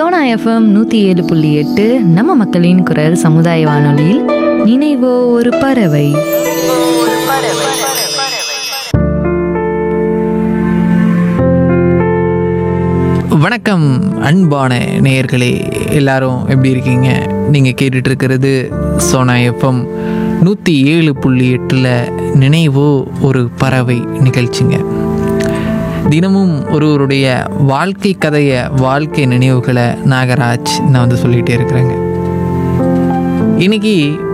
Sona FM நூற்றி ஏழு புள்ளி எட்டு நம்ம மக்களின் குரல் சமுதாய வானொலியில் நினைவோ ஒரு பறவை வணக்கம் அன்பான நேயர்களே எல்லாரும் எப்படி இருக்கீங்க நீங்கள் கேட்டுட்டு இருக்கிறது சோனா எஃப்எம் நூற்றி ஏழு புள்ளி எட்டில் நினைவோ ஒரு பறவை நிகழ்ச்சிங்க தினமும் ஒருவருடைய வாழ்க்கை கதையை வாழ்க்கை நினைவுகளை நாகராஜ் நான் வந்து சொல்லிகிட்டே இருக்கிறேங்க இன்னைக்கு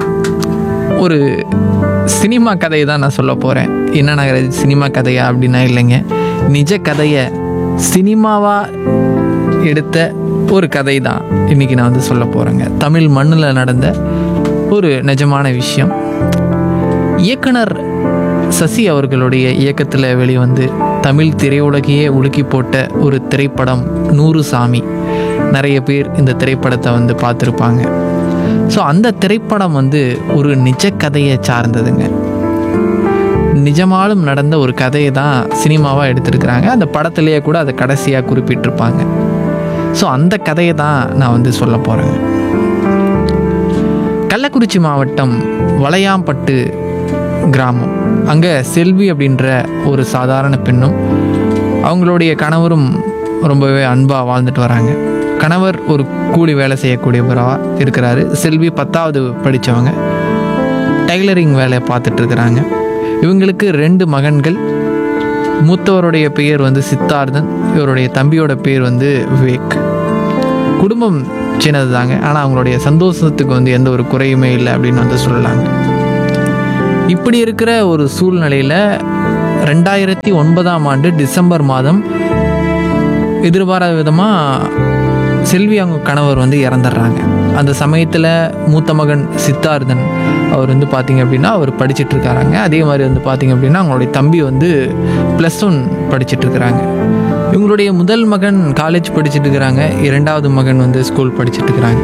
ஒரு சினிமா கதையை தான் நான் சொல்ல போகிறேன் என்ன நாகராஜ் சினிமா கதையா அப்படின்னா இல்லைங்க நிஜ கதையை சினிமாவாக எடுத்த ஒரு கதை தான் இன்றைக்கி நான் வந்து சொல்ல போகிறேங்க தமிழ் மண்ணில் நடந்த ஒரு நிஜமான விஷயம் இயக்குனர் சசி அவர்களுடைய இயக்கத்தில் வெளிவந்து தமிழ் திரையுலகையே உலுக்கி போட்ட ஒரு திரைப்படம் நூறு சாமி நிறைய பேர் இந்த திரைப்படத்தை வந்து பார்த்துருப்பாங்க ஸோ அந்த திரைப்படம் வந்து ஒரு நிஜ கதையை சார்ந்ததுங்க நிஜமாலும் நடந்த ஒரு கதையை தான் சினிமாவாக எடுத்திருக்கிறாங்க அந்த படத்துலேயே கூட அதை கடைசியாக குறிப்பிட்டிருப்பாங்க ஸோ அந்த கதையை தான் நான் வந்து சொல்ல போகிறேங்க கள்ளக்குறிச்சி மாவட்டம் வளையாம்பட்டு கிராமம் அங்கே செல்வி அப்படின்ற ஒரு சாதாரண பெண்ணும் அவங்களுடைய கணவரும் ரொம்பவே அன்பாக வாழ்ந்துட்டு வராங்க கணவர் ஒரு கூலி வேலை செய்யக்கூடியவராக இருக்கிறாரு செல்வி பத்தாவது படித்தவங்க டைலரிங் வேலையை பார்த்துட்டு இருக்கிறாங்க இவங்களுக்கு ரெண்டு மகன்கள் மூத்தவருடைய பெயர் வந்து சித்தார்த்தன் இவருடைய தம்பியோட பேர் வந்து விவேக் குடும்பம் சின்னது தாங்க ஆனால் அவங்களுடைய சந்தோஷத்துக்கு வந்து எந்த ஒரு குறையுமே இல்லை அப்படின்னு வந்து சொல்லலாங்க இப்படி இருக்கிற ஒரு சூழ்நிலையில் ரெண்டாயிரத்தி ஒன்பதாம் ஆண்டு டிசம்பர் மாதம் எதிர்பாராத விதமாக செல்வி அவங்க கணவர் வந்து இறந்துடுறாங்க அந்த சமயத்தில் மூத்த மகன் சித்தார்த்தன் அவர் வந்து பார்த்தீங்க அப்படின்னா அவர் படிச்சுட்டு இருக்காராங்க அதே மாதிரி வந்து பார்த்தீங்க அப்படின்னா அவங்களுடைய தம்பி வந்து ப்ளஸ் ஒன் படிச்சுட்டு இருக்கிறாங்க இவங்களுடைய முதல் மகன் காலேஜ் படிச்சுட்டு இருக்கிறாங்க இரண்டாவது மகன் வந்து ஸ்கூல் படிச்சுட்டு இருக்கிறாங்க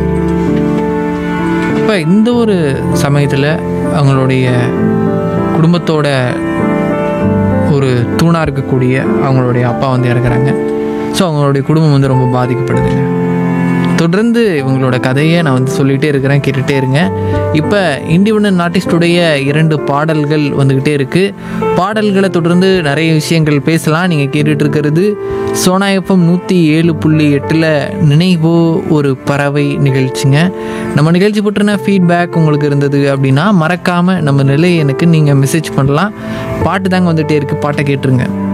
அப்போ இந்த ஒரு சமயத்தில் அவங்களுடைய குடும்பத்தோட ஒரு தூணாக இருக்கக்கூடிய அவங்களுடைய அப்பா வந்து இறக்குறாங்க ஸோ அவங்களுடைய குடும்பம் வந்து ரொம்ப பாதிக்கப்படுதுங்க தொடர்ந்து இவங்களோட கதையை நான் வந்து சொல்லிகிட்டே இருக்கிறேன் கேட்டுகிட்டே இருங்க இப்போ இண்டிபெண்ட் ஆர்டிஸ்டுடைய இரண்டு பாடல்கள் வந்துக்கிட்டே இருக்குது பாடல்களை தொடர்ந்து நிறைய விஷயங்கள் பேசலாம் நீங்கள் கேட்டுட்டு இருக்கிறது சோனா எஃப்எம் நூற்றி ஏழு புள்ளி எட்டில் நினைவோ ஒரு பறவை நிகழ்ச்சிங்க நம்ம நிகழ்ச்சி பற்றின ஃபீட்பேக் உங்களுக்கு இருந்தது அப்படின்னா மறக்காமல் நம்ம நிலை எனக்கு நீங்கள் மெசேஜ் பண்ணலாம் பாட்டு தாங்க வந்துகிட்டே இருக்குது பாட்டை கேட்டுருங்க